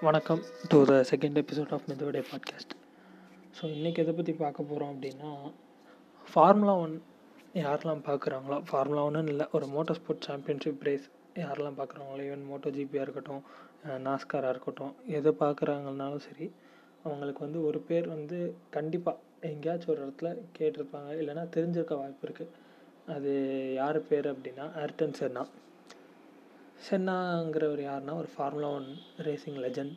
வணக்கம் to the second episode of Meduvade podcast so இன்றைக்கி எதை பற்றி பார்க்க போகிறோம் அப்படின்னா ஃபார்முலா ஒன் யாரெல்லாம் பார்க்குறாங்களோ ஃபார்முலா ஒன்றுன்னு இல்லை ஒரு மோட்டர் ஸ்போர்ட்ஸ் சாம்பியன்ஷிப் ரேஸ் யாரெல்லாம் பார்க்குறாங்களோ ஈவன் மோட்டோ ஜிபியாக இருக்கட்டும் நாஸ்காராக இருக்கட்டும் எதை பார்க்குறாங்கனாலும் சரி அவங்களுக்கு வந்து ஒரு பேர் வந்து கண்டிப்பாக எங்கேயாச்சும் ஒரு இடத்துல கேட்டிருப்பாங்க இல்லைன்னா தெரிஞ்சிருக்க வாய்ப்பு இருக்குது அது யார் பேர் அப்படின்னா ஏர்டன் சென்னா சென்னாங்கிறவர் யாருன்னா ஒரு formula one racing legend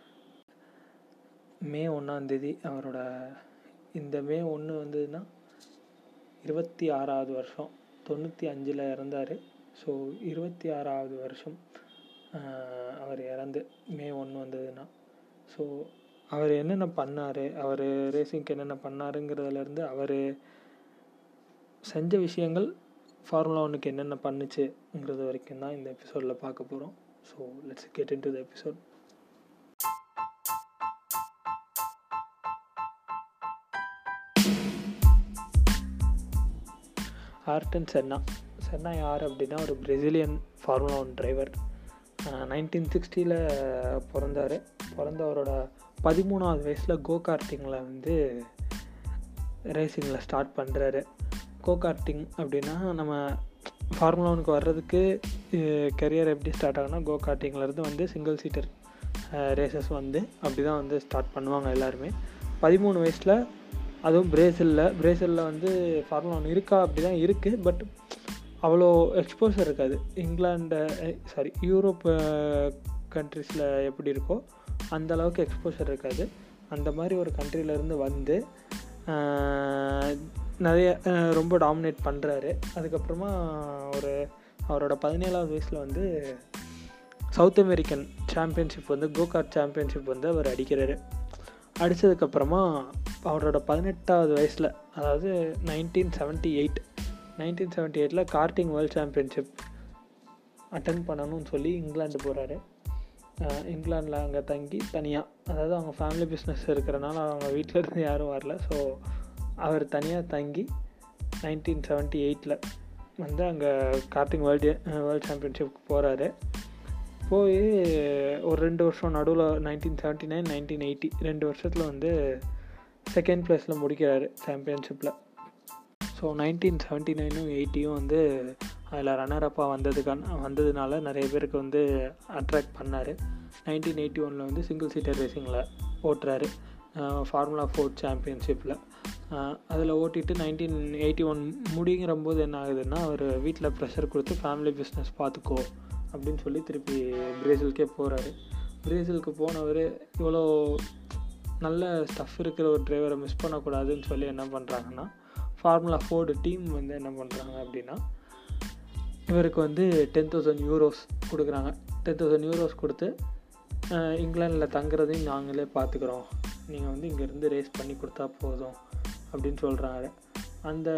May ஒன்றாந்தேதி அவரோட இந்த மே ஒன்று வந்ததுன்னா இருபத்தி ஆறாவது வருஷம் தொண்ணூற்றி அஞ்சில் இறந்தார் ஸோ இருபத்தி ஆறாவது வருஷம் அவர் இறந்து மே ஒன்று வந்ததுன்னா ஸோ அவர் என்னென்ன பண்ணார் அவர் ரேசிங்க்கு என்னென்ன பண்ணாருங்கிறதுலேருந்து அவர் செஞ்ச விஷயங்கள் ஃபார்முலா ஒன்றுக்கு என்னென்ன பண்ணுச்சுங்கிறது வரைக்கும் தான் இந்த எபிசோடில் பார்க்க போகிறோம் so let's get into the episode Ayrton Senna Senna யார் அப்படின்னா ஒரு Brazilian formula one driver nineteen சிக்ஸ்டியில் பிறந்தார் பிறந்தவரோட பதிமூணாவது வயசில் கோ கார்ட்டிங்கில் வந்து ரேசிங்கில் ஸ்டார்ட் பண்ணுறாரு கோ கார்ட்டிங் அப்படின்னா நம்ம ஃபார்முலா ஒனுக்கு வர்றதுக்கு கெரியர் எப்படி ஸ்டார்ட் ஆகுனா கோ கார்ட்டிங்லேருந்து வந்து சிங்கிள் சீட்டர் ரேசஸ் வந்து அப்படி தான் வந்து ஸ்டார்ட் பண்ணுவாங்க எல்லாருமே பதிமூணு வயசில் அதுவும் பிரேசிலில் பிரேசிலில் வந்து ஃபார்முலா ஒன் இருக்கா அப்படி தான் இருக்குது பட் அவ்வளோ எக்ஸ்போசர் இருக்காது இங்கிலாண்டு சாரி யூரோப் கண்ட்ரிஸில் எப்படி இருக்கோ அந்த அளவுக்கு எக்ஸ்போசர் இருக்காது அந்த மாதிரி ஒரு கண்ட்ரிலேருந்து வந்து நிறைய ரொம்ப டாமினேட் பண்ணுறாரு அதுக்கப்புறமா ஒரு அவரோட பதினேழாவது வயசில் வந்து சவுத் அமெரிக்கன் சாம்பியன்ஷிப் வந்து கோகார்ட் சாம்பியன்ஷிப் வந்து அவர் அடிக்கிறாரு அடித்ததுக்கப்புறமா அவரோட பதினெட்டாவது வயசில் அதாவது nineteen seventy eight nineteen seventy எயிட்டில் கார்ட்டிங் வேர்ல்ட் சாம்பியன்ஷிப் அட்டன் பண்ணணும்னு சொல்லி இங்கிலாந்து போகிறாரு இங்கிலாண்டில் அங்கே தங்கி தனியாக அதாவது அவங்க ஃபேமிலி பிஸ்னஸ் இருக்கிறனால அவங்க வீட்டில் இருந்து யாரும் வரல ஸோ அவர் தனியாக தங்கி நைன்டீன் செவன்ட்டி எயிட்டில் வந்து அங்கே கார்ட்டிங் வேர்ல்டு வேர்ல்ட் சாம்பியன்ஷிப்க்கு போகிறாரு போய் ஒரு ரெண்டு வருஷம் நடுவில் nineteen seventy nine nineteen eighty ரெண்டு வருஷத்தில் வந்து செகண்ட் ப்ளேஸில் முடிக்கிறாரு சாம்பியன்ஷிப்பில் ஸோ நைன்டீன் செவன்ட்டி நைனும் எயிட்டியும் வந்து அதில் ரன்னர் அப்பாக வந்ததுக்கான வந்ததுனால நிறைய பேருக்கு வந்து அட்ராக்ட் பண்ணார் நைன்டீன் எயிட்டி ஒனில் வந்து சிங்கிள் சீட்டர் ரேசிங்கில் ஓட்டுறாரு ஃபார்முலா ஃபோர்ட் சாம்பியன்ஷிப்பில் அதில் ஓட்டிட்டு நைன்டீன் எயிட்டி ஒன் முடிங்கிற போது என்ன ஆகுதுன்னா அவர் வீட்டில் ப்ரெஷர் கொடுத்து ஃபேமிலி பிஸ்னஸ் பார்த்துக்கோ அப்படின்னு சொல்லி திருப்பி பிரேசிலுக்கே போகிறாரு பிரேசிலுக்கு போனவர் இவ்வளோ நல்ல ஸ்டஃப் இருக்கிற ஒரு டிரைவரை மிஸ் பண்ணக்கூடாதுன்னு சொல்லி என்ன பண்ணுறாங்கன்னா ஃபார்முலா ஃபோர்டு டீம் வந்து என்ன பண்ணுறாங்க அப்படின்னா இவருக்கு வந்து டென் தௌசண்ட் யூரோஸ் கொடுக்குறாங்க டென் தௌசண்ட் யூரோஸ் கொடுத்து இங்கிலாண்டில் தங்குறதையும் நாங்களே பார்த்துக்குறோம் நீங்கள் வந்து இங்கேருந்து ரேஸ் பண்ணி கொடுத்தா போதும் அப்படின்னு சொல்கிறாரு அந்த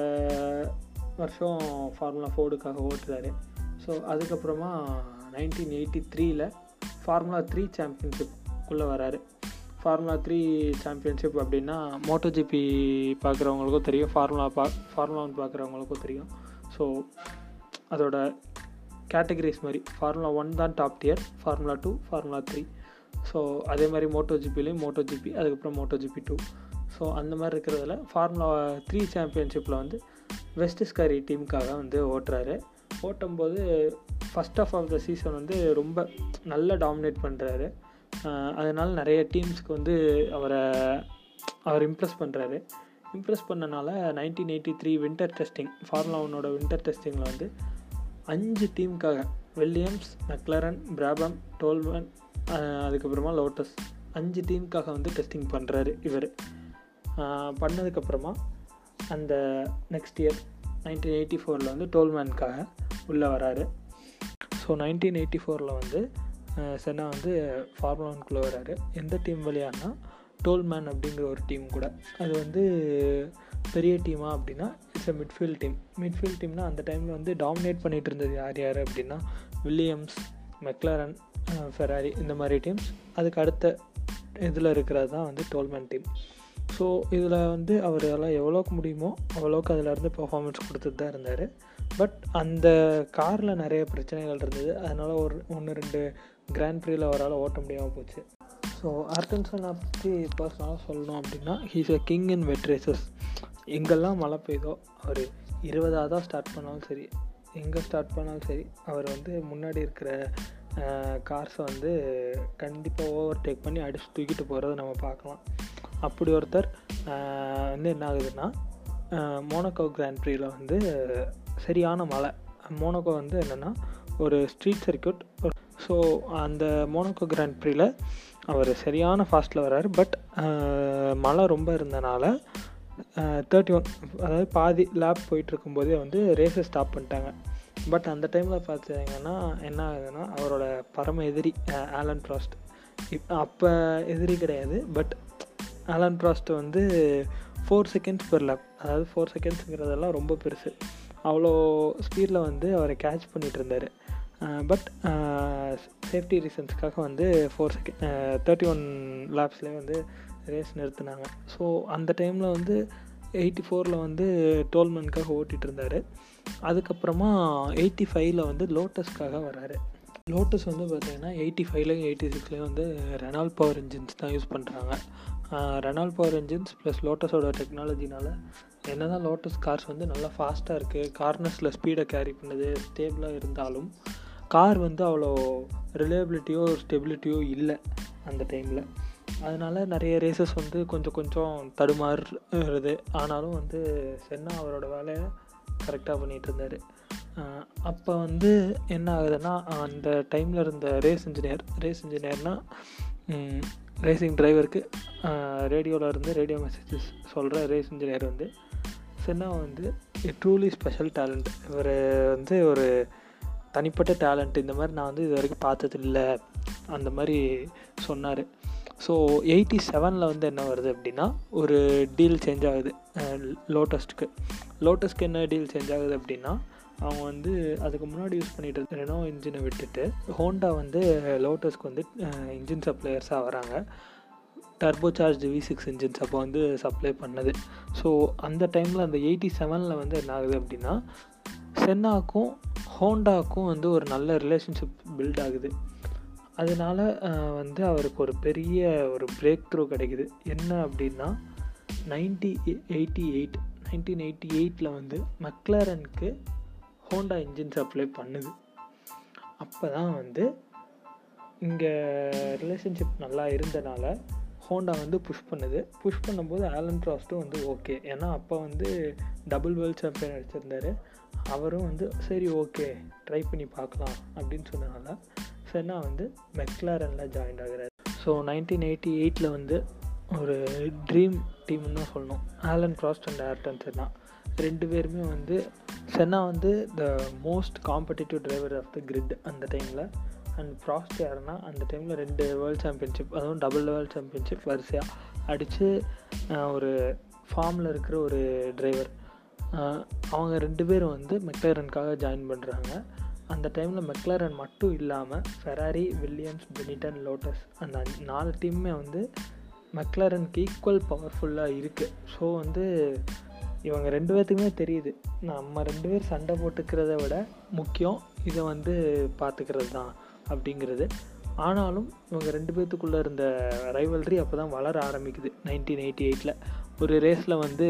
வருஷம் ஃபார்முலா ஃபோர்டுக்காக ஓட்டுறாரு ஸோ அதுக்கப்புறமா நைன்டீன் எயிட்டி த்ரீயில் ஃபார்முலா த்ரீ சாம்பியன்ஷிப்குள்ளே வராரு ஃபார்முலா த்ரீ சாம்பியன்ஷிப் அப்படின்னா மோட்டோ ஜிபி பார்க்குறவங்களுக்கும் தெரியும் ஃபார்முலா பா ஃபார்முலா ஒன் பார்க்குறவங்களுக்கும் தெரியும் ஸோ அதோட கேட்டகரிஸ் மாதிரி ஃபார்முலா ஒன் தான் top tier formula two formula three so அதே மாதிரி மோட்டோ ஜிபிலையும் மோட்டோ ஜிபி அதுக்கப்புறம் மோட்டோ ஜிபி டூ ஸோ அந்த மாதிரி இருக்கிறதுல ஃபார்முலா த்ரீ சாம்பியன்ஷிப்பில் வந்து வெஸ்ட் ஸ்காரி டீமுக்காக வந்து ஓட்டுறாரு ஓட்டும்போது first of of the season வந்து ரொம்ப நல்லா டாமினேட் பண்ணுறாரு அதனால் நிறைய டீம்ஸ்க்கு வந்து அவரை அவர் இம்ப்ரெஸ் பண்ணுறாரு இம்ப்ரெஸ் பண்ணனால nineteen eighty three winter testing formula ஒன்னோட வின்டர் டெஸ்டிங்கில் வந்து அஞ்சு டீமுக்காக வில்லியம்ஸ் மெக்லரன் பிராபம் டோல்மன் அதுக்கப்புறமா லோட்டஸ் அஞ்சு டீமுக்காக வந்து டெஸ்டிங் பண்ணுறாரு இவர் பண்ணதுக்கப்புறமா அந்த நெக்ஸ்ட் இயர் நைன்டீன் எயிட்டி ஃபோரில் வந்து டோல்மேனுக்காக உள்ளே வராரு ஸோ நைன்டீன் எயிட்டி ஃபோரில் வந்து சென்னா வந்து ஃபார்முலா ஒன்குள்ளே வராரு எந்த டீம் வழியானா டோல்மேன் அப்படிங்கிற ஒரு டீம் கூட அது வந்து பெரிய டீமா அப்படின்னா it's a midfield team midfield டீம்னா அந்த டைமில் வந்து டாமினேட் பண்ணிகிட்டு இருந்தது யார் யார் அப்படின்னா வில்லியம்ஸ் மெக்லரன் ஃபெராரி இந்த மாதிரி டீம்ஸ் அதுக்கு அடுத்த இதில் இருக்கிறது தான் வந்து டோல்மேன் டீம் ஸோ இதில் வந்து அவரால் எவ்வளோக்கு முடியுமோ அவ்வளோக்கு அதிலேருந்து பெர்ஃபார்மன்ஸ் கொடுத்துட்டு தான் இருந்தார் பட் அந்த காரில் நிறைய பிரச்சனைகள் இருந்தது அதனால் ஒரு ஒன்று ரெண்டு கிராண்ட் ப்ரீயில் அவரால் ஓட்ட முடியாமல் போச்சு ஸோ ஆர்டன்சனை பற்றி பர்சனலாக சொல்லணும் அப்படின்னா he's a king in wet races எங்கெல்லாம் மழை பெய்தோ அவர் இருபதாக தான் ஸ்டார்ட் பண்ணாலும் சரி எங்கே ஸ்டார்ட் பண்ணாலும் சரி அவர் வந்து முன்னாடி இருக்கிற கார்ஸை வந்து கண்டிப்பாக ஓவர் டேக் பண்ணி அடிச்சு தூக்கிட்டு போகிறத நம்ம பார்க்கலாம் அப்படி ஒருத்தர் வந்து என்ன ஆகுதுன்னா மோனோகோ கிராண்ட் ப்ரீயில் வந்து சரியான மழை மோனோகோ வந்து என்னென்னா ஒரு ஸ்ட்ரீட் சர்க்கியூட் ஸோ அந்த மோனோகோ கிராண்ட் ப்ரீயில் அவர் சரியான ஃபாஸ்ட்டில் வர்றாரு பட் மழை ரொம்ப இருந்தனால தேர்ட்டி ஒன் அதாவது பாதி லேப் போயிட்டு இருக்கும்போதே வந்து ரேஸை ஸ்டாப் பண்ணிட்டாங்க பட் அந்த டைமில் பார்த்தீங்கன்னா என்ன ஆகுதுன்னா அவரோட பரம எதிரி ஆலன் ப்ராஸ்ட் இப் அப்போ எதிரி கிடையாது பட் ஆலன் ப்ராஸ்ட் வந்து ஃபோர் செகண்ட்ஸ் பெர் லேப் அதாவது ஃபோர் செகண்ட்ஸுங்கிறதெல்லாம் ரொம்ப பெருசு அவ்வளோ ஸ்பீடில் வந்து அவரை கேட்ச் பண்ணிகிட்டு இருந்தார் பட் சேஃப்டி ரீசன்ஸ்க்காக வந்து ஃபோர் செகண்ட் தேர்ட்டி ஒன் லேப்ஸ்லேயே வந்து ரேஸ் நிறுத்தினாங்க ஸோ அந்த டைமில் வந்து எயிட்டி ஃபோரில் வந்து டோல்மனுக்காக ஓட்டிகிட்டு இருந்தார் அதுக்கப்புறமா எயிட்டி ஃபைவ்ல வந்து லோட்டஸ்க்காக வராரு லோட்டஸ் வந்து பார்த்திங்கன்னா எயிட்டி ஃபைவ்லையும் எயிட்டி சிக்ஸ்லேயும் வந்து ரெனால் பவர் இன்ஜின்ஸ் தான் யூஸ் பண்ணுறாங்க ரெனால் பவர் இன்ஜின்ஸ் ப்ளஸ் லோட்டஸோட டெக்னாலஜினால் என்ன தான் லோட்டஸ் கார்ஸ் வந்து நல்லா ஃபாஸ்ட்டாக இருக்குது கார்னர்ஸில் ஸ்பீடை கேரி பண்ணுது ஸ்டேபிளாக இருந்தாலும் கார் வந்து அவ்வளோ ரிலேபிலிட்டியோ ஸ்டெபிலிட்டியோ இல்லை அந்த டைமில் அதனால் நிறைய ரேசஸ் வந்து கொஞ்சம் கொஞ்சம் தடுமாறுறது ஆனாலும் வந்து சென்னா அவரோட வேலையை கரெக்டாக பண்ணிகிட்டு இருந்தார் அப்போ வந்து என்ன ஆகுதுன்னா அந்த டைமில் இருந்த ரேஸ் இன்ஜினியர் ரேஸ் இன்ஜினியர்னால் ரேசிங் டிரைவருக்கு ரேடியோவில் இருந்து ரேடியோ மெசேஜஸ் சொல்கிற ரேஸ் இன்ஜினியர் வந்து சென்னா வந்து ட்ரூலி ஸ்பெஷல் டேலண்ட் இவர் வந்து ஒரு தனிப்பட்ட டேலண்ட் இந்த மாதிரி நான் வந்து இது வரைக்கும் பார்த்தது இல்லை அந்த மாதிரி சொன்னார் ஸோ எயிட்டி செவனில் வந்து என்ன வருது அப்படின்னா ஒரு டீல் சேஞ்ச் ஆகுது லோட்டஸ்ட்டுக்கு லோட்டஸ்க்கு என்ன டீல் சேஞ்ச் ஆகுது அப்படின்னா அவங்க வந்து அதுக்கு முன்னாடி யூஸ் பண்ணிட்டு இருந்த ரெனோ இன்ஜினை விட்டுட்டு ஹோண்டா வந்து லோட்டஸ்க்கு வந்து இன்ஜின் சப்ளையர்ஸாக வராங்க turbo charge V six engines அப்போ வந்து சப்ளை பண்ணது ஸோ அந்த டைமில் அந்த எயிட்டி செவனில் வந்து என்ன ஆகுது அப்படின்னா சென்னாக்கும் ஹோண்டாக்கும் வந்து ஒரு நல்ல ரிலேஷன்ஷிப் பில்ட் ஆகுது அதனால வந்து அவருக்கு ஒரு பெரிய ஒரு பிரேக் த்ரூ கிடைக்குது என்ன அப்படின்னா ninety eighty eight nineteen eighty எயிட்டில் வந்து மெக்லாரனுக்கு ஹோண்டா இன்ஜின் சப்ளை பண்ணுது அப்போ தான் வந்து இங்கே ரிலேஷன்ஷிப் நல்லா இருந்தனால ஹோண்டா வந்து புஷ் பண்ணுது புஷ் பண்ணும்போது ஆலன் ட்ராஸ்ட்டும் வந்து ஓகே ஏன்னா அப்போ வந்து டபுள் வேர்ல்ட் சாம்பியன் அடிச்சிருந்தார் அவரும் வந்து சரி ஓகே ட்ரை பண்ணி பார்க்கலாம் அப்படின்னு சொன்னனால சென்னா வந்து மெக்லாரனில் ஜாயின் ஆகுறாரு ஸோ நைன்டீன் எயிட்டி எயிட்டில் வந்து ஒரு ட்ரீம் டீம்னு தான் சொல்லணும் Alain Prost and Ayrton Senna ரெண்டு பேருமே வந்து சென்னா வந்து the most competitive driver of the grid அந்த டைமில் அண்ட் ப்ராஸ்ட் யாருன்னா அந்த டைமில் ரெண்டு வேர்ல்ட் சாம்பியன்ஷிப் அதுவும் டபுள் வேர்ல்ட் சாம்பியன்ஷிப் வரிசையாக அடித்து ஒரு ஃபார்மில் இருக்கிற ஒரு டிரைவர் அவங்க ரெண்டு பேரும் வந்து மெக்லரனுக்காக ஜாயின் பண்ணுறாங்க அந்த டைமில் மெக்லரன் மட்டும் இல்லாமல் ஃபெராரி வில்லியம்ஸ் பெனிட்டன் லோட்டஸ் அந்த நாலு டீமுமே வந்து மெக்லரனுக்கு ஈக்குவல் பவர்ஃபுல்லாக இருக்குது ஸோ வந்து இவங்க ரெண்டு பேர்த்துக்குமே தெரியுது நம்ம ரெண்டு பேர் சண்டை போட்டுக்கிறத விட முக்கியம் இதை வந்து பார்த்துக்கிறது தான் அப்படிங்கிறது ஆனாலும் இவங்க ரெண்டு பேர்த்துக்குள்ளே இருந்த ரைவல்ரி அப்போ தான் வளர ஆரம்பிக்குது நைன்டீன் எயிட்டி எயிட்டில் ஒரு ரேஸில் வந்து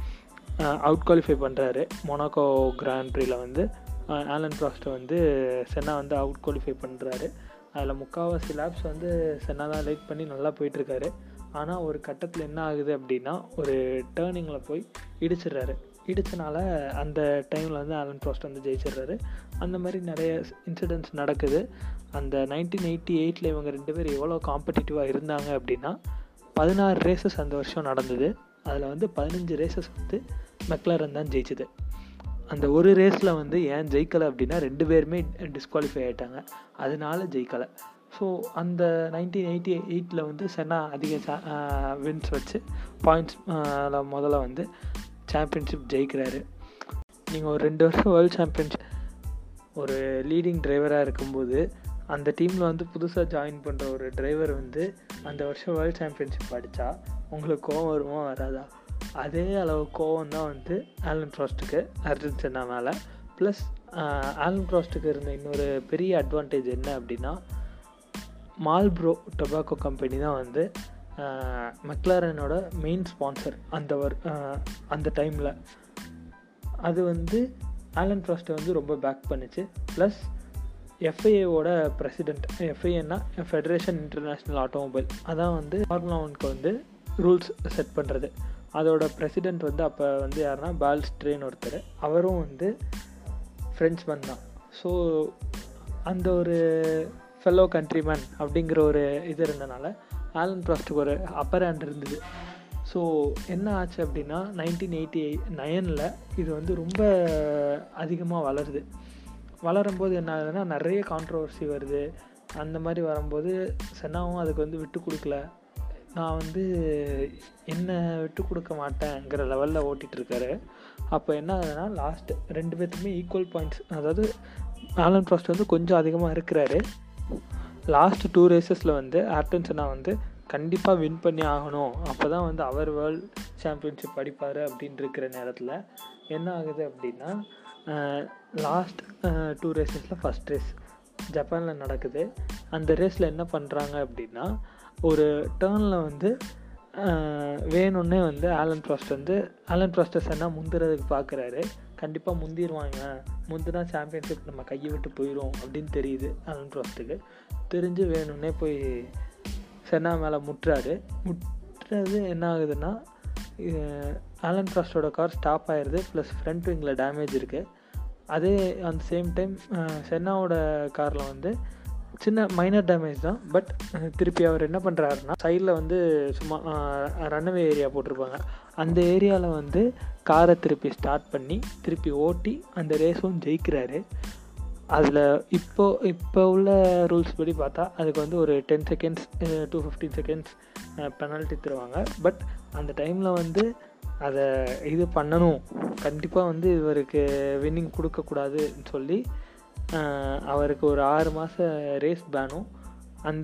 அவுட் குவாலிஃபை பண்ணுறாரு மொனாக்கோ கிராண்ட் ப்ரீயில் வந்து ஆலன் ப்ராஸ்ட்டை வந்து சென்னா வந்து அவுட் குவாலிஃபை பண்ணுறாரு அதில் முக்கால்வாசி லேப்ஸ் வந்து சென்னா தான் லைட் பண்ணி நல்லா போயிட்டுருக்காரு ஆனால் ஒரு கட்டத்தில் என்ன ஆகுது அப்படின்னா ஒரு டேர்னிங்கில் போய் இடிச்சிடுறாரு இடிச்சனால அந்த டைமில் வந்து ஆலன் ப்ராஸ்ட் வந்து ஜெயிச்சிடுறாரு அந்த மாதிரி நிறைய இன்சிடென்ட்ஸ் நடக்குது அந்த நைன்டீன் எயிட்டி எயிட்டில் இவங்க ரெண்டு பேர் எவ்வளோ காம்படிட்டிவாக இருந்தாங்க அப்படின்னா பதினாறு ரேசஸ் அந்த வருஷம் நடந்தது அதில் வந்து பதினஞ்சு ரேசஸ் வந்து மெக்லரன் தான் ஜெயிச்சுது அந்த ஒரு ரேஸில் வந்து ஏன் ஜெயிக்கலை அப்படின்னா ரெண்டு பேருமே டிஸ்குவாலிஃபை ஆகிட்டாங்க அதனால ஜெயிக்கலை ஸோ அந்த நைன்டீன் எயிட்டி எயிட்டில் வந்து சென்னா அதிக வின்ஸ் வச்சு பாயிண்ட்ஸ் முதல்ல வந்து சாம்பியன்ஷிப் ஜெயிக்கிறாரு நீங்கள் ஒரு ரெண்டு வருஷம் வேர்ல்டு சாம்பியன்ஷிப் ஒரு லீடிங் டிரைவராக இருக்கும்போது அந்த டீமில் வந்து புதுசாக ஜாயின் பண்ணுற ஒரு டிரைவர் வந்து அந்த வருஷம் வேர்ல்டு சாம்பியன்ஷிப் அடித்தா உங்களுக்கு கோவம் வருமா வராதா அதே அளவு கோவம் தான் வந்து ஆலன் ப்ராஸ்ட்டுக்கு அர்ஜுன் சென்னா மேலே ப்ளஸ் ஆலன் ப்ராஸ்ட்டுக்கு இருந்த இன்னொரு பெரிய அட்வான்டேஜ் என்ன அப்படின்னா மால்ப்ரோ டொபாக்கோ கம்பெனி தான் வந்து மெக்லாரனோட மெயின் ஸ்பான்சர் அந்த வர் அந்த டைமில் அது வந்து ஆலன் ப்ராஸ்ட்டை வந்து ரொம்ப பேக் பண்ணுச்சு ப்ளஸ் எஃப்ஐஏவோட பிரசிடெண்ட் எஃப்ஐஏன்னா ஃபெடரேஷன் இன்டர்நேஷ்னல் ஆட்டோமொபைல் அதான் வந்து ஃபார்முலா ஒனுக்கு வந்து ரூல்ஸ் செட் பண்ணுறது அதோட பிரசிடெண்ட் வந்து அப்போ வந்து யாருன்னா பால்ஸ்ட்ரேன் ஒருத்தர் அவரும் வந்து ஃப்ரெஞ்ச்மேன் தான் ஸோ அந்த ஒரு ஃபெல்லோ கண்ட்ரிமேன் அப்படிங்கிற ஒரு இது இருந்தனால ஆலன் ப்ராஸ்ட்டுக்கு ஒரு அப்பர் ஹேண்ட் இருந்தது ஸோ என்ன ஆச்சு அப்படின்னா நைன்டீன் எயிட்டி நைனில் இது வந்து ரொம்ப அதிகமாக வளருது வளரும்போது என்ன ஆகுதுன்னா நிறைய கான்ட்ரவர்சி வருது அந்த மாதிரி வரும்போது சென்னாவும் அதுக்கு வந்து விட்டு கொடுக்கல நான் வந்து என்ன விட்டு கொடுக்க மாட்டேங்கிற லெவலில் ஓட்டிகிட்ருக்காரு அப்போ என்ன ஆகுதுன்னா லாஸ்ட் ரெண்டு பேர்த்துக்குமே ஈக்குவல் பாயிண்ட்ஸ் அதாவது ஆலன் ப்ராஸ்ட் வந்து கொஞ்சம் அதிகமாக இருக்கிறாரு லாஸ்ட் டூ ரேசஸில் வந்து ஆர்டன் சென்னா வந்து கண்டிப்பாக வின் பண்ணி ஆகணும் அப்போ தான் வந்து அவர் வேர்ல்ட் சாம்பியன்ஷிப் அடிப்பார் அப்படின்னு இருக்கிற நேரத்தில் என்ன ஆகுது அப்படின்னா லாஸ்ட் டூ ரேசஸில் ஃபஸ்ட் ரேஸ் ஜப்பானில் நடக்குது அந்த ரேஸில் என்ன பண்ணுறாங்க அப்படின்னா ஒரு டேர்னில் வந்து வேணும்னே வந்து ஆலன் ப்ராஸ்ட் வந்து ஆலன் ப்ராஸ்டர் என்ன முந்துறதுக்கு பார்க்குறாரு கண்டிப்பாக முந்திடுவாங்க முந்தினா சாம்பியன்ஷிப் நம்ம கையை விட்டு போயிடும் அப்படின்னு தெரியுது ஆலன் ப்ராஸ்ட்டுக்கு தெரிஞ்சு வேணும்னே போய் சென்னா மேலே முட்டுறாரு முட்டுறது என்ன ஆகுதுன்னா ஆலன் ப்ராஸ்டோட கார் ஸ்டாப் ஆயிடுது ப்ளஸ் ஃப்ரண்ட் விங்கில் டேமேஜ் இருக்குது அதே அந்த சேம் டைம் சென்னாவோட காரில் வந்து சின்ன மைனர் டேமேஜ் தான் பட் திருப்பி அவர் என்ன பண்ணுறாருன்னா சைடில் வந்து சும்மா ரன்னவே ஏரியா போட்டிருப்பாங்க அந்த ஏரியாவில் வந்து காரை திருப்பி ஸ்டார்ட் பண்ணி திருப்பி ஓட்டி அந்த ரேஸும் ஜெயிக்கிறாரு அதில் இப்போ இப்போ உள்ள ரூல்ஸ் படி பார்த்தா அதுக்கு வந்து ஒரு ten seconds to fifteen seconds penalty தருவாங்க பட் அந்த டைமில் வந்து அதை இது பண்ணணும் கண்டிப்பாக வந்து இவருக்கு வின்னிங் கொடுக்கக்கூடாதுன்னு சொல்லி அவருக்கு ஒரு ஆறு மாத ரேஸ் பேனும் அந்த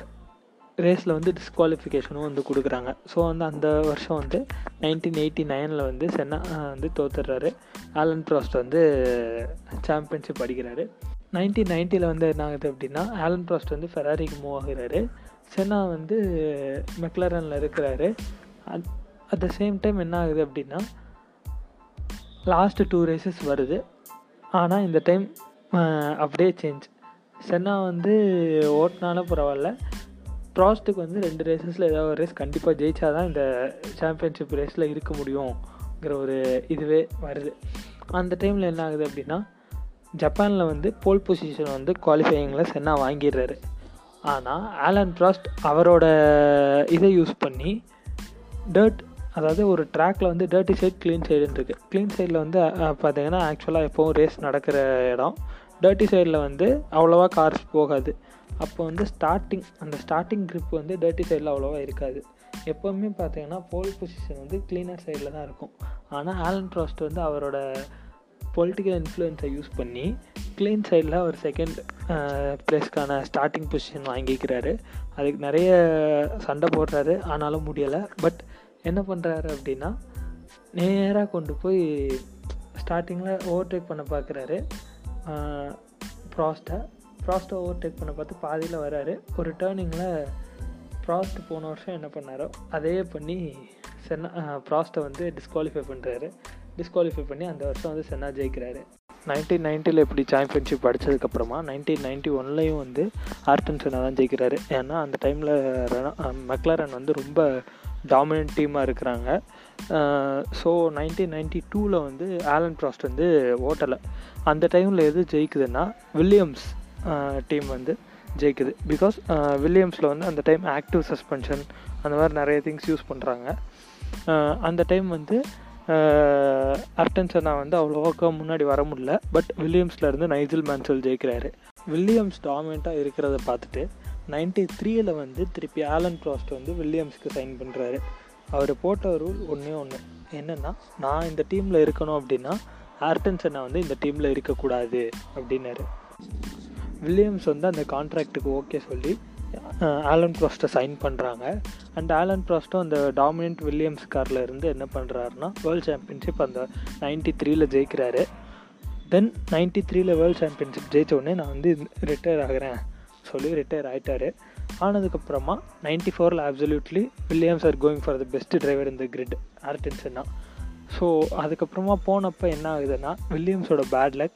ரேஸில் வந்து டிஸ்குவாலிஃபிகேஷனும் வந்து கொடுக்குறாங்க ஸோ வந்து அந்த வருஷம் வந்து நைன்டீன் எயிட்டி நைனில் வந்து சென்னா வந்து தோத்துடுறாரு ஆலன் ப்ராஸ்ட் வந்து சாம்பியன்ஷிப் அடிக்கிறாரு நைன்டீன் நைன்ட்டியில் வந்து என்ன ஆகுது அப்படின்னா ஆலன் ப்ராஸ்ட் வந்து ஃபெராரிக்கு மூவ் ஆகுறாரு சென்னா வந்து மெக்லரனில் இருக்கிறாரு at at the same time என்ன ஆகுது அப்படின்னா லாஸ்ட்டு டூ ரேசஸ் வருது ஆனால் இந்த டைம் அப்படியே சேஞ்ச் சென்னா வந்து ஓட்டினாலும் பரவாயில்ல ப்ராஸ்ட்டுக்கு வந்து ரெண்டு ரேசஸில் ஏதாவது ஒரு ரேஸ் கண்டிப்பாக ஜெயிச்சா தான் இந்த சாம்பியன்ஷிப் ரேஸில் இருக்க முடியுங்கிற ஒரு இதுவே வருது அந்த டைமில் என்ன ஆகுது அப்படின்னா ஜப்பானில் வந்து போல் பொசிஷன் வந்து குவாலிஃபையிங்கில் சென்னா வாங்கிடுறாரு ஆனால் ஆலன் ப்ராஸ்ட் அவரோட இதை யூஸ் பண்ணி டர்ட் அதாவது ஒரு ட்ராக்கில் வந்து டர்ட்டி சைட் க்ளீன் சைடுன்னு இருக்குது க்ளீன் சைடில் வந்து பார்த்தீங்கன்னா ஆக்சுவலாக எப்போவும் ரேஸ் நடக்கிற இடம் டர்ட்டி சைடில் வந்து அவ்வளோவா கார்ஸ் போகாது அப்போ வந்து ஸ்டார்டிங் அந்த ஸ்டார்டிங் க்ரிப் வந்து டர்ட்டி சைடில் அவ்வளோவா இருக்காது எப்போவுமே பார்த்தீங்கன்னா போல் பொசிஷன் வந்து க்ளீனர் சைடில் தான் இருக்கும் ஆனால் ஆலன் ப்ராஸ்ட் வந்து அவரோட பொலிட்டிக்கல் இன்ஃப்ளூயன்ஸை யூஸ் பண்ணி க்ளீன் சைடில் ஒரு செகண்ட் ப்ளேஸ்க்கான ஸ்டார்டிங் பொசிஷன் வாங்கிக்கிறாரு அதுக்கு நிறைய சண்டை போடுறாரு ஆனாலும் முடியலை பட் என்ன பண்ணுறாரு அப்படின்னா நேராக கொண்டு போய் ஸ்டார்டிங்கில் ஓவர்டேக் பண்ண பார்க்குறாரு ப்ராஸ்ட்டை ப்ராஸ்ட்டை ஓவர்டேக் பண்ண பார்த்து பாதியில் வராரு ஒரு டேர்னிங்கில் ப்ராஸ்ட் போன வருஷம் என்ன பண்ணாரோ அதே பண்ணி சென்னா ப்ராஸ்ட்டை வந்து டிஸ்குவாலிஃபை பண்ணுறாரு டிஸ்குவாலிஃபை பண்ணி அந்த வருஷம் வந்து சென்னா ஜெயிக்கிறாரு நைன்டீன் நைன்ட்டியில் இப்படி சாம்பியன்ஷிப் அடித்ததுக்கப்புறமா நைன்டீன் நைன்ட்டி ஒன்லேயும் வந்து ஆர்டன் சென்னா தான் ஜெயிக்கிறாரு ஏன்னா அந்த டைமில் மெக்லரன் வந்து ரொம்ப டாமினன்ட் டீமாக இருக்கிறாங்க ஸோ நைன்டீன் நைன்ட்டி டூவில் வந்து ஆலன் ப்ராஸ்ட் வந்து ஓட்டலை அந்த டைமில் எது ஜெயிக்குதுன்னா வில்லியம்ஸ் டீம் வந்து ஜெயிக்குது பிகாஸ் வில்லியம்ஸில் வந்து அந்த டைம் ஆக்டிவ் சஸ்பென்ஷன் அந்த மாதிரி நிறைய திங்ஸ் யூஸ் பண்ணுறாங்க அந்த டைம் வந்து அர்டன்சனா வந்து அவ்வளோவாக்கா முன்னாடி வர முடியல பட் வில்லியம்ஸ்லேருந்து நைஜில் மேன்சல் ஜெயிக்கிறாரு வில்லியம்ஸ் டாமினண்ட்டாக இருக்கிறத பார்த்துட்டு நைன்டி த்ரீயில் வந்து திருப்பி ஆலன் ப்ராஸ்ட் வந்து வில்லியம்ஸ்க்கு சைன் பண்ணுறாரு அவர் போட்ட ரூல் ஒன்றே ஒன்று என்னென்னா நான் இந்த டீமில் இருக்கணும் அப்படின்னா ஆர்டன்சனை வந்து இந்த டீமில் இருக்கக்கூடாது அப்படின்னாரு வில்லியம்ஸ் வந்து அந்த கான்ட்ராக்டுக்கு ஓகே சொல்லி ஆலன் ப்ராஸ்ட்டை சைன் பண்ணுறாங்க அண்ட் ஆலன் ப்ராஸ்ட்டும் அந்த டாமினன்ட் வில்லியம்ஸ் காரில் இருந்து என்ன பண்ணுறாருன்னா வேர்ல்ட் சாம்பியன்ஷிப் அந்த நைன்டி த்ரீல ஜெயிக்கிறாரு தென் நைன்டி த்ரீல வேர்ல்டு சாம்பியன்ஷிப் ஜெயிச்ச உடனே நான் வந்து ரிட்டையர் ஆகிறேன் சொல்லி ரிட்டையர் ஆகிட்டார் ஆனதுக்கப்புறமா நைன்டி ஃபோரில் absolutely Williams are going for the best driver இந்த கிரிட் ஆர்டென்சன்னா ஸோ அதுக்கப்புறமா போனப்போ என்ன ஆகுதுன்னா வில்லியம்ஸோட பேட் லக்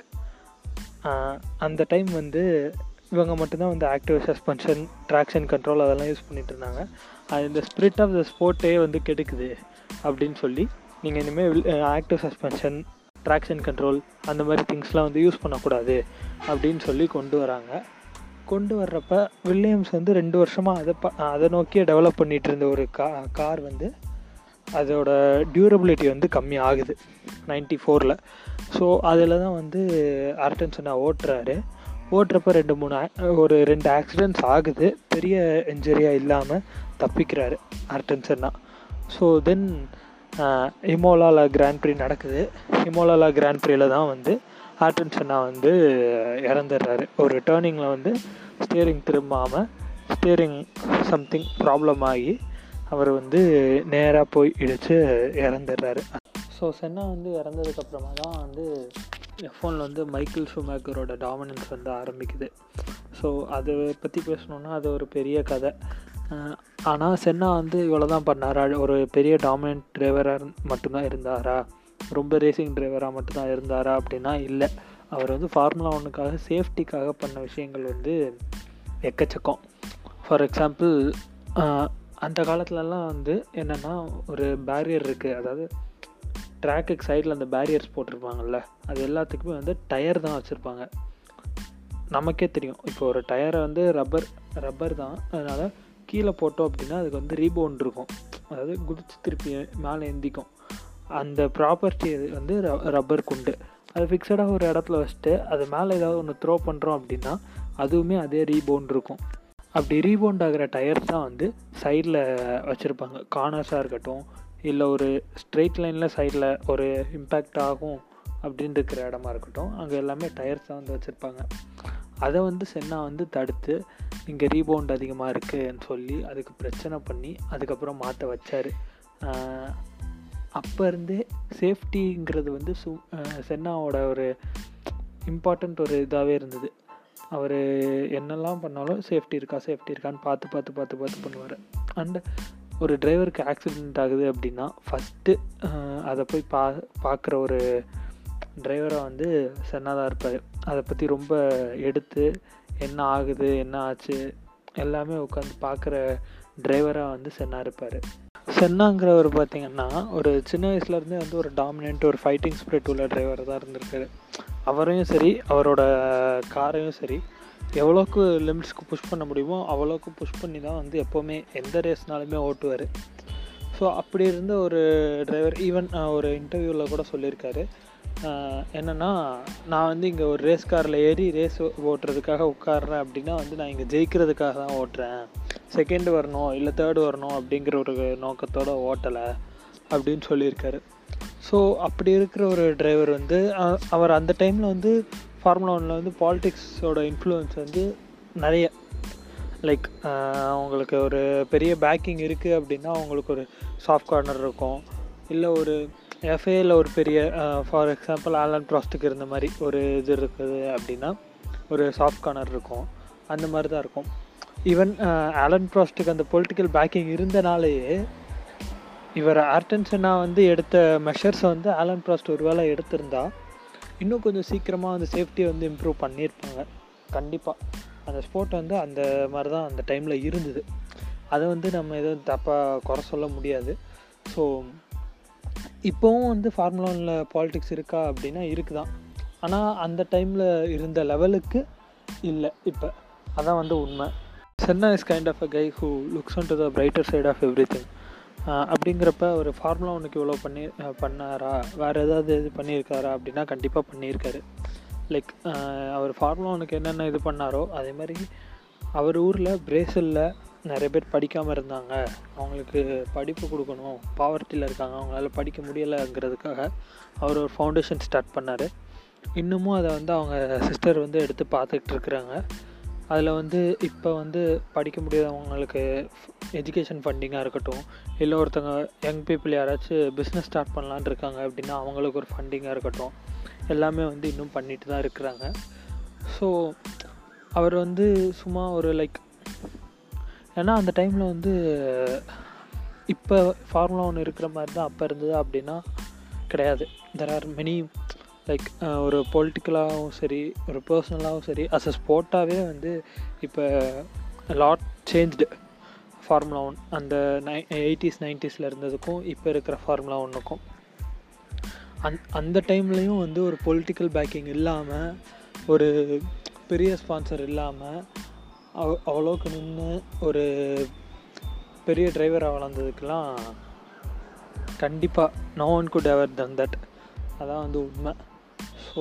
அந்த டைம் வந்து இவங்க மட்டும்தான் வந்து ஆக்டிவ் சஸ்பென்ஷன் ட்ராக்ஷன் கண்ட்ரோல் அதெல்லாம் யூஸ் பண்ணிட்டு இருந்தாங்க அது இந்த ஸ்பிரிட் ஆஃப் த ஸ்போர்ட்டே வந்து கெடுக்குது அப்படின்னு சொல்லி நீங்கள் இனிமேல் ஆக்டிவ் சஸ்பென்ஷன் ட்ராக்ஷன் கண்ட்ரோல் அந்த மாதிரி திங்ஸ்லாம் வந்து யூஸ் பண்ணக்கூடாது அப்படின்னு சொல்லி கொண்டு வராங்க கொண்டு வர்றப்ப வில்லியம்ஸ் வந்து ரெண்டு வருஷமாக அதை ப அதை நோக்கியே டெவலப் பண்ணிகிட்டு இருந்த ஒரு கா கார் வந்து அதோட டியூரபிலிட்டி வந்து கம்மி ஆகுது நைன்டி ஃபோரில் ஸோ அதில் தான் வந்து ஆர்டன்சனை ஓட்டுறாரு ஓட்டுறப்ப ரெண்டு மூணு ac- ஒரு ரெண்டு ஆக்சிடென்ட்ஸ் ஆகுது பெரிய இன்ஜரியாக இல்லாமல் தப்பிக்கிறாரு ஆர்டன்சன்னா ஸோ தென் இமோலாவில் கிராண்ட் ப்ரீ நடக்குது இமோலாவில் கிராண்ட் ப்ரீல தான் வந்து ஆர்டன்சன்னா வந்து இறந்துடுறாரு ஒரு டேர்னிங்கில் வந்து ஸ்டியரிங் திரும்பாமல் ஸ்டியரிங் சம்திங் ப்ராப்ளம் ஆகி அவர் வந்து நேராக போய் இடித்து இறந்துடுறாரு ஸோ சென்னா வந்து இறந்ததுக்கப்புறமா தான் வந்து எஃப்ஒனில் வந்து மைக்கேல் ஷூமேக்கரோட டாமினன்ஸ் வந்து ஆரம்பிக்குது ஸோ அதை பற்றி பேசணுன்னா அது ஒரு பெரிய கதை ஆனால் சென்னா வந்து இவ்வளோ தான் பண்ணாரா ஒரு பெரிய டாமினன்ட் டிரைவராக மட்டும்தான் இருந்தாரா ரொம்ப ரேசிங் டிரைவராக மட்டும்தான் இருந்தாரா அப்படின்னா இல்லை அவர் வந்து ஃபார்முலா ஒன்றுக்காக சேஃப்டிக்காக பண்ண விஷயங்கள் வந்து எக்கச்சக்கம் ஃபார் எக்ஸாம்பிள் அந்த காலத்துலலாம் வந்து என்னென்னா ஒரு பேரியர் இருக்குது அதாவது ட்ராக்குக்கு சைடில் அந்த பேரியர்ஸ் போட்டிருப்பாங்கல்ல அது எல்லாத்துக்குமே வந்து டயர் தான் வச்சுருப்பாங்க நமக்கே தெரியும் இப்போ ஒரு டயரை வந்து ரப்பர் ரப்பர் தான் அதனால் கீழே போட்டோம் அப்படின்னா அதுக்கு வந்து ரீபவுண்ட் இருக்கும் அதாவது குதிச்சு திருப்பி மேலே எந்திக்கும் அந்த ப்ராப்பர்ட்டி வந்து ரப்பர் குண்டு அது ஃபிக்ஸடாக ஒரு இடத்துல வச்சுட்டு அது மேலே ஏதாவது ஒன்று த்ரோ பண்ணுறோம் அப்படின்னா அதுவுமே அதே ரீபவுண்ட் இருக்கும் அப்படி ரீபவுண்ட் ஆகிற டயர்ஸ் தான் வந்து சைடில் வச்சுருப்பாங்க கார்னர்ஸாக இருக்கட்டும் இல்லை ஒரு ஸ்ட்ரெயிட் லைனில் சைடில் ஒரு இம்பேக்ட் ஆகும் அப்படின்னு இருக்கிற இடமா இருக்கட்டும் அங்கே எல்லாமே டயர்ஸ் தான் வந்து வச்சுருப்பாங்க அதை வந்து சென்னா வந்து தடுத்து இங்கே ரீபவுண்ட் அதிகமாக இருக்குன்னு சொல்லி அதுக்கு பிரச்சனை பண்ணி அதுக்கப்புறம் மாற்ற வச்சார் அப்போ இருந்தே சேஃப்டிங்கிறது வந்து சு சென்னாவோட ஒரு இம்பார்ட்டண்ட் ஒரு இதாகவே இருந்தது அவர் என்னெல்லாம் பண்ணாலும் சேஃப்டி இருக்கா சேஃப்டி இருக்கான்னு பார்த்து பார்த்து பார்த்து பார்த்து பண்ணுவார் அண்டு ஒரு டிரைவருக்கு ஆக்சிடெண்ட் ஆகுது அப்படின்னா ஃபஸ்ட்டு அதை போய் பா பார்க்குற ஒரு டிரைவராக வந்து சென்னாதான் இருப்பார் அதை பற்றி ரொம்ப எடுத்து என்ன ஆகுது என்ன ஆச்சு எல்லாமே உட்காந்து பார்க்குற டிரைவராக வந்து சென்னா இருப்பார் சென்னாங்கிறவர் பார்த்திங்கன்னா ஒரு சின்ன வயசுலேருந்தே வந்து ஒரு டாமினன்ட் ஒரு ஃபைட்டிங் ஸ்பிரிட் உள்ள டிரைவர் தான் இருந்திருக்காரு அவரையும் சரி அவரோட காரையும் சரி எவ்வளோக்கு லிமிட்ஸ்க்கு புஷ் பண்ண முடியுமோ அவ்வளோக்கு புஷ் பண்ணி தான் வந்து எப்போவுமே எந்த ரேஸ்னாலுமே ஓட்டுவார் ஸோ அப்படி இருந்த ஒரு டிரைவர் ஈவன் ஒரு இன்டர்வியூவில் கூட சொல்லியிருக்காரு என்னென்னா நான் வந்து இங்கே ஒரு ரேஸ் காரில் ஏறி ரேஸ் ஓட்டுறதுக்காக உட்காடுறேன் அப்படின்னா வந்து நான் இங்கே ஜெயிக்கிறதுக்காக தான் ஓட்டுறேன் செகண்ட் வரணும் இல்லை தேர்டு வரணும் அப்படிங்கிற ஒரு நோக்கத்தோடு ஓட்டலை அப்படின்னு சொல்லியிருக்காரு ஸோ அப்படி இருக்கிற ஒரு டிரைவர் வந்து அவர் அந்த டைமில் வந்து ஃபார்முலா ஒனில் வந்து பாலிடிக்ஸோட இன்ஃப்ளூயன்ஸ் வந்து நிறைய லைக் அவங்களுக்கு ஒரு பெரிய பேக்கிங் இருக்குது அப்படின்னா அவங்களுக்கு ஒரு சாஃப்ட் கார்னர் இருக்கும் இல்லை ஒரு எஃப்ஏல ஒரு பெரிய ஃபார் எக்ஸாம்பிள் ஆலன் ப்ராஸ்ட்டுக்கு இருந்த மாதிரி ஒரு இது இருக்குது அப்படின்னா ஒரு சாஃப்ட் கார்னர் இருக்கும் அந்த மாதிரி தான் இருக்கும் ஈவன் ஆலன் ப்ராஸ்ட்டுக்கு அந்த பொலிட்டிக்கல் பேக்கிங் இருந்தனாலேயே இவர் ஆர்டன்சனா வந்து எடுத்த மெஷர்ஸை வந்து ஆலன் ப்ராஸ்ட் ஒரு வேளை எடுத்திருந்தா இன்னும் கொஞ்சம் சீக்கிரமாக வந்து சேஃப்டியை வந்து இம்ப்ரூவ் பண்ணியிருப்பாங்க கண்டிப்பாக அந்த ஸ்போர்ட் வந்து அந்த மாதிரி தான் அந்த டைமில் இருந்தது அதை வந்து நம்ம எதுவும் தப்பாக குறை சொல்ல முடியாது ஸோ இப்போவும் வந்து ஃபார்முலா ஒனில் பாலிடிக்ஸ் இருக்கா அப்படின்னா இருக்குதான் ஆனால் அந்த டைமில் இருந்த லெவலுக்கு இல்லை இப்போ அதான் வந்து உண்மை Senna is kind of a guy who looks on to the brighter side of everything அப்படிங்கிறப்ப ஒரு ஃபார்முலா ஒன்றுக்கு இவ்வளோ பண்ணி பண்ணாரா வேறு ஏதாவது இது பண்ணியிருக்காரா அப்படின்னா கண்டிப்பாக பண்ணியிருக்காரு லைக் அவர் ஃபார்முலா ஒன்றுக்கு என்னென்ன இது பண்ணாரோ அதே மாதிரி அவர் ஊரில் பிரேசிலில் நிறைய பேர் படிக்காமல் இருந்தாங்க அவங்களுக்கு படிப்பு கொடுக்கணும் பாவர்ட்டியில் இருக்காங்க அவங்களால படிக்க முடியலைங்கிறதுக்காக அவர் ஒரு ஃபவுண்டேஷன் ஸ்டார்ட் பண்ணார் இன்னமும் அதை வந்து அவங்க சிஸ்டர் வந்து எடுத்து பார்த்துக்கிட்டு இருக்கிறாங்க அதில் வந்து இப்போ வந்து படிக்க முடியாதவங்களுக்கு எஜுகேஷன் ஃபண்டிங்காக இருக்கட்டும் இல்லை ஒருத்தங்க யங் பீப்புள் யாராச்சும் பிஸ்னஸ் ஸ்டார்ட் பண்ணலான் இருக்காங்க அப்படின்னா அவங்களுக்கு ஒரு ஃபண்டிங்காக இருக்கட்டும் எல்லாமே வந்து இன்னும் பண்ணிட்டு தான் இருக்கிறாங்க ஸோ அவர் வந்து சும்மா ஒரு லைக் ஏன்னா அந்த டைமில் வந்து இப்போ ஃபார்முலா ஒன்று இருக்கிற மாதிரி தான் அப்போ இருந்தது அப்படின்னா கிடையாது தெர் ஆர் மெனி லைக் ஒரு பொலிட்டிக்கலாகவும் சரி ஒரு பர்சனலாகவும் சரி அஸ் அ ஸ்போர்ட்டாகவே வந்து இப்போ லாட் சேஞ்ச்டு ஃபார்முலா ஒன் அந்த நை எயிட்டிஸ் நைன்டிஸில் இருந்ததுக்கும் இப்போ இருக்கிற ஃபார்முலா ஒன்றுக்கும் அந் அந்த டைம்லேயும் வந்து ஒரு பொலிட்டிக்கல் பேக்கிங் இல்லாமல் ஒரு பெரிய ஸ்பான்சர் இல்லாமல் அவ் அவ்வளோக்கு நின்று ஒரு பெரிய டிரைவராக வளர்ந்ததுக்கெலாம் கண்டிப்பாக no one good ever than that அதான் வந்து உண்மை ஸோ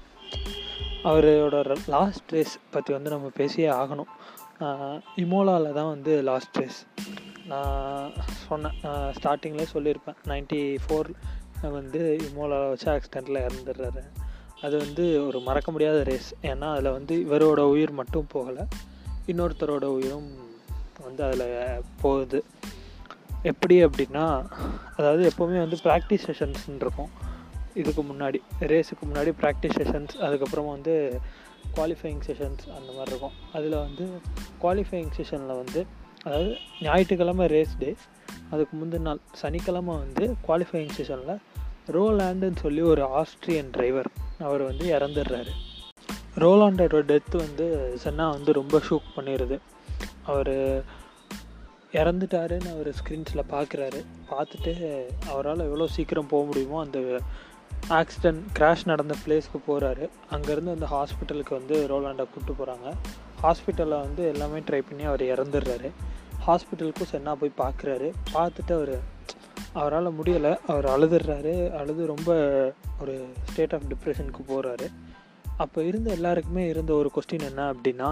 அவரோட லாஸ்ட் ரேஸ் பற்றி வந்து நம்ம பேசியே ஆகணும் இமோலாவில் தான் வந்து லாஸ்ட் ரேஸ் நான் சொன்னேன் ஸ்டார்டிங்லேயே சொல்லியிருப்பேன் நைன்ட்டி ஃபோர் வந்து இமோலாவில் வச்சு ஆக்சிடெண்ட்டில் இறந்துடுறாரு அது வந்து ஒரு மறக்க முடியாத ரேஸ் ஏன்னா அதில் வந்து இவரோட உயிர் மட்டும் போகலை இன்னொருத்தரோட உயிரும் வந்து அதில் போகுது எப்படி அப்படின்னா அதாவது எப்போவுமே வந்து ப்ராக்டிஸ் செஷன்ஸ்ன்னு இருக்கும் இதுக்கு முன்னாடி ரேஸுக்கு முன்னாடி ப்ராக்டிஸ் செஷன்ஸ் அதுக்கப்புறமா வந்து குவாலிஃபையிங் செஷன்ஸ் அந்த மாதிரி இருக்கும் அதில் வந்து குவாலிஃபையிங் செஷனில் வந்து அதாவது ஞாயிற்றுக்கிழமை ரேஸ் டே அதுக்கு முந்தின நாள் சனிக்கிழமை வந்து குவாலிஃபையிங் செஷனில் ரோலாண்டுன்னு சொல்லி ஒரு ஆஸ்ட்ரியன் டிரைவர் அவர் வந்து இறந்துடுறாரு ரோலாண்டோட டெத்து வந்து சென்னா வந்து ரொம்ப ஷூக் பண்ணிடுது அவர் இறந்துட்டாருன்னு அவர் ஸ்க்ரீன்ஸில் பார்க்குறாரு பார்த்துட்டு அவரால் எவ்வளோ சீக்கிரம் போக முடியுமோ அந்த ஆக்சிடெண்ட் கிராஷ் நடந்த பிளேஸ்க்கு போகிறாரு அங்கேருந்து அந்த ஹாஸ்பிட்டலுக்கு வந்து ரோலாண்டை கூப்பிட்டு போகிறாங்க ஹாஸ்பிட்டலில் வந்து எல்லாமே ட்ரை பண்ணி அவர் இறந்துடுறாரு ஹாஸ்பிட்டலுக்கும் சென்னா போய் பார்க்குறாரு பார்த்துட்டு அவர் அவரால் முடியலை அவர் அழுதுடுறாரு அழுது ரொம்ப ஒரு ஸ்டேட் ஆஃப் டிப்ரெஷனுக்கு போகிறாரு அப்போ இருந்த எல்லாருக்குமே இருந்த ஒரு கொஸ்டின் என்ன அப்படின்னா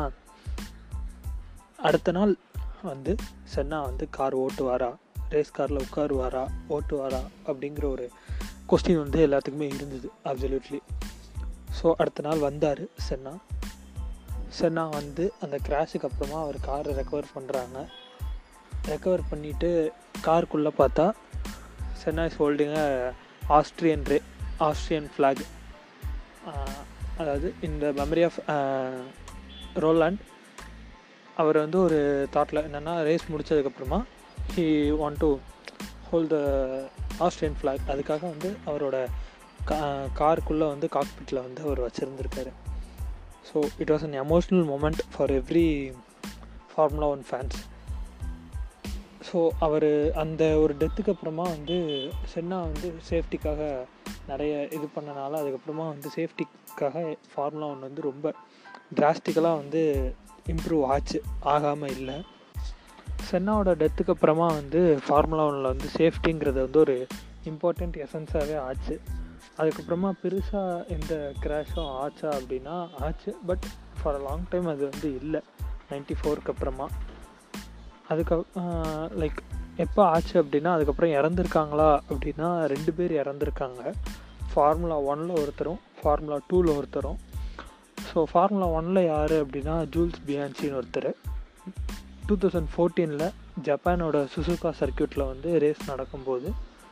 அடுத்த நாள் வந்து சென்னா வந்து கார் ஓட்டுவாரா ரேஸ் காரில் உட்காருவாரா ஓட்டுவாரா அப்படிங்கிற ஒரு கொஸ்டின் வந்து எல்லாத்துக்குமே இருந்தது அப்சல்யூட்லி ஸோ அடுத்த நாள் வந்தார் சென்னா சென்னா வந்து அந்த கிராஷுக்கு அப்புறமா அவர் காரை ரெக்கவர் பண்ணுறாங்க ரெக்கவர் பண்ணிவிட்டு காருக்குள்ளே பார்த்தா சென்னா இஸ் ஹோல்டிங்க ஆஸ்ட்ரியன் ரே ஆஸ்ட்ரியன் ஃப்ளாக் அதாவது இந்த மெமரி ஆஃப் ரோலாண்ட் அவர் வந்து ஒரு தாட்டில் என்னென்னா ரேஸ் முடித்ததுக்கப்புறமா he want to hold the Austrian flag அதுக்காக வந்து அவரோட கா காருக்குள்ளே வந்து காக்பிட்டில் வந்து அவர் வச்சுருந்துருக்காரு so it was an emotional moment for every formula one fans so அவர் அந்த ஒரு டெத்துக்கு அப்புறமா வந்து சென்னா வந்து சேஃப்டிக்காக நிறைய இது பண்ணனால அதுக்கப்புறமா வந்து சேஃப்டிக்காக ஃபார்முலா ஒன் வந்து ரொம்ப டிராஸ்டிக்கலாக வந்து இம்ப்ரூவ் ஆச்சு ஆகாமல் இல்லை சென்னாவோட டெத்துக்கு அப்புறமா வந்து ஃபார்முலா ஒனில் வந்து சேஃப்டிங்கிறது வந்து ஒரு இம்பார்ட்டண்ட் எசன்ஸாகவே ஆச்சு அதுக்கப்புறமா பெருசாக எந்த கிராஷும் ஆச்சா அப்படின்னா ஆச்சு but for a long time அது வந்து இல்லை நைன்டி ஃபோருக்கு அப்புறமா அதுக்கு லைக் எப்போ ஆச்சு அப்படின்னா அதுக்கப்புறம் இறந்துருக்காங்களா அப்படின்னா ரெண்டு பேர் இறந்துருக்காங்க ஃபார்முலா ஒனில் ஒருத்தரும் ஃபார்முலா டூவில் ஒருத்தரும் ஸோ ஃபார்முலா ஒனில் யார் அப்படின்னா ஜூல்ஸ் பியான்சின்னு ஒருத்தர் டூ தௌசண்ட் ஃபோர்டீனில் ஜப்பானோட சுசுகா சர்க்கியூட்டில் வந்து ரேஸ் நடக்கும்போது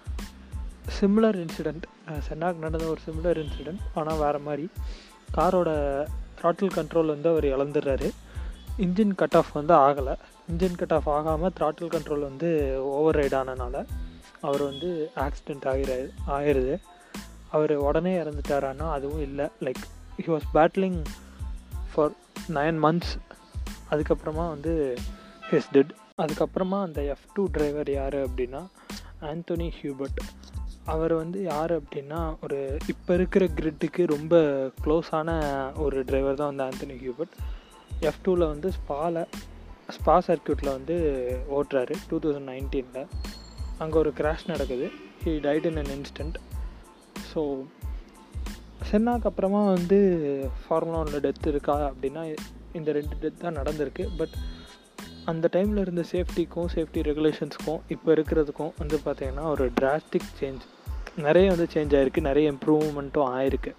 சிமிலர் இன்சிடெண்ட் சென்னாக் நடந்த ஒரு சிமிலர் இன்சிடெண்ட் ஆனால் வேறு மாதிரி காரோட த்ராட்டில் கண்ட்ரோல் வந்து அவர் இழந்துடுறாரு இன்ஜின் கட் ஆஃப் வந்து ஆகலை இன்ஜின் கட் ஆஃப் ஆகாமல் த்ராட்டில் கண்ட்ரோல் வந்து ஓவர் ரைட் ஆனனால அவர் வந்து ஆக்சிடெண்ட் ஆகிற ஆயிடுது அவர் உடனே இறந்துட்டாரான்னா அதுவும் இல்லை like he was battling for nine months அதுக்கப்புறமா வந்து ஹிஸ் டெட் அதுக்கப்புறமா அந்த எஃப் டூ டிரைவர் யார் அப்படின்னா ஆந்தோனி ஹியூபர்ட் அவர் வந்து யார் அப்படின்னா ஒரு இப்போ இருக்கிற கிரிட்டுக்கு ரொம்ப க்ளோஸான ஒரு டிரைவர் தான் வந்து ஆந்தனி ஹியூபர்ட் எஃப் டூவில் வந்து ஸ்பாவில் ஸ்பா சர்க்கியூட்டில் வந்து ஓட்டுறாரு டூ தௌசண்ட் நைன்டீனில் அங்கே ஒரு கிராஷ் நடக்குது he died in an instant so சென்னாக்கு அப்புறமா வந்து ஃபார்முலா ஒன்ல டெத் இருக்கா அப்படின்னா இந்த ரெண்டு டெத் தான் நடந்திருக்கு பட் அந்த டைமில் இருந்த சேஃப்டிக்கும் சேஃப்டி ரெகுலேஷன்ஸ்க்கும் இப்போ இருக்கிறதுக்கும் வந்து பார்த்திங்கன்னா ஒரு டிராஸ்டிக் சேஞ்ச் நிறைய வந்து சேஞ்ச் ஆகிருக்கு நிறைய இம்ப்ரூவ்மெண்ட்டும் ஆயிருக்கு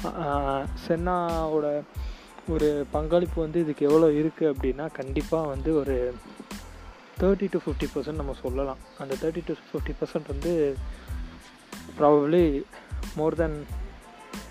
சென்னாவோட ஒரு பங்களிப்பு வந்து இதுக்கு எவ்வளோ இருக்குது அப்படின்னா கண்டிப்பாக வந்து ஒரு தேர்ட்டி டு ஃபிஃப்டி பர்சன்ட் நம்ம சொல்லலாம் அந்த தேர்ட்டி டு ஃபிஃப்டி பர்சன்ட் வந்து probably more than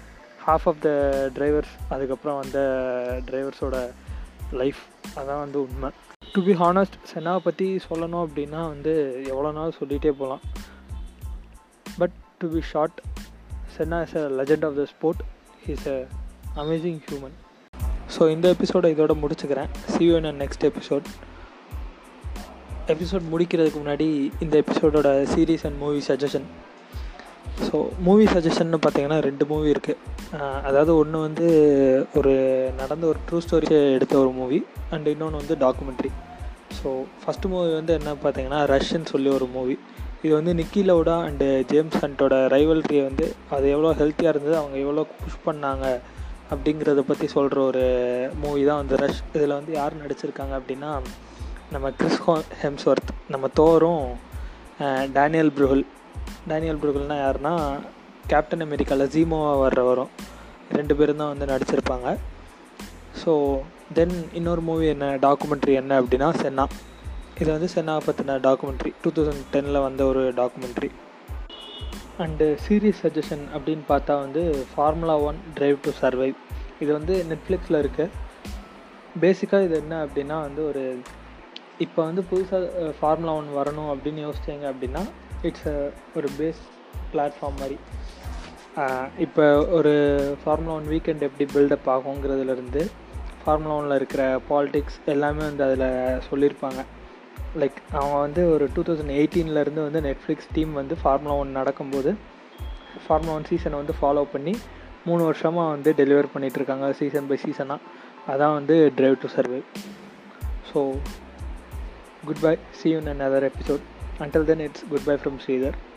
half of the drivers அதுக்கப்புறம் வந்த டிரைவர்ஸோட லைஃப் அதான் வந்து உண்மை டு பி ஹானஸ்ட் சென்னாவை பற்றி சொல்லணும் அப்படின்னா வந்து எவ்வளோ நாள் சொல்லிகிட்டே போகலாம் but to be short Senna is a legend of the sport he's a amazing human so இந்த எபிசோடை இதோட முடிச்சுக்கிறேன் see you in next episode episode முடிக்கிறதுக்கு முன்னாடி இந்த எபிசோடோட series and movie suggestion so movie சஜஷன்னு பார்த்தீங்கன்னா ரெண்டு மூவி இருக்குது அதாவது ஒன்று வந்து ஒரு நடந்த ஒரு ட்ரூ ஸ்டோரி எடுத்த ஒரு மூவி அண்ட் இன்னொன்று வந்து டாக்குமெண்ட்ரி ஸோ ஃபஸ்ட்டு மூவி வந்து என்ன பார்த்தீங்கன்னா ரஷ்ன்னு சொல்லி ஒரு மூவி இது வந்து நிக்கி லவுடா அண்டு ஜேம்ஸ் ஹண்ட்டோட ரைவல்ட்ரி வந்து அது எவ்வளோ ஹெல்த்தியாக இருந்தது அவங்க எவ்வளோ புஷ் பண்ணாங்க அப்படிங்கிறத பற்றி சொல்கிற ஒரு மூவி தான் வந்து ரஷ் இதில் வந்து யார் நடிச்சிருக்காங்க அப்படின்னா நம்ம கிறிஸ் ஹெம்ஸ்வர்த் நம்ம தோரும் டேனியல் ப்ரூஹல் டேனியல் ப்ரூகல்னால் யாருன்னா கேப்டன் அமெரிக்காவில் ஜீமோவாக வர்ற வரும் ரெண்டு பேரும் தான் வந்து நடிச்சிருப்பாங்க ஸோ தென் இன்னொரு மூவி என்ன டாக்குமெண்ட்ரி என்ன அப்படின்னா சென்னா இது வந்து சென்னாவை பற்றின டாக்குமெண்ட்ரி டூ தௌசண்ட் டெனில் வந்த ஒரு டாக்குமெண்ட்ரி அண்டு சீரீஸ் சஜஷன் அப்படின்னு பார்த்தா வந்து formula one drive to survive இது வந்து நெட்ஃப்ளிக்ஸில் இருக்குது பேசிக்காக இது என்ன அப்படின்னா வந்து ஒரு இப்போ வந்து புதுசாக ஃபார்முலா ஒன் வரணும் அப்படின்னு யோசிச்சிங்க அப்படின்னா இட்ஸ் ஒரு பேஸ் பிளாட்ஃபார்ம் மாதிரி இப்போ ஒரு ஃபார்முலா ஒன் வீக்கெண்ட் எப்படி பில்டப் ஆகுங்கிறதுலேருந்து ஃபார்முலா ஒனில் இருக்கிற பாலிடிக்ஸ் எல்லாமே வந்து அதில் சொல்லியிருப்பாங்க லைக் அவங்க வந்து ஒரு டூ தௌசண்ட் எயிட்டீன்லேருந்து வந்து நெட்ஃப்ளிக்ஸ் டீம் வந்து ஃபார்முலா ஒன் நடக்கும்போது ஃபார்முலா ஒன் சீசனை வந்து ஃபாலோ பண்ணி மூணு வருஷமாக வந்து டெலிவர் பண்ணிகிட்ருக்காங்க சீசன் பை சீசனாக அதான் வந்து drive to survive so good bye see you in another episode until then it's goodbye from Sridhar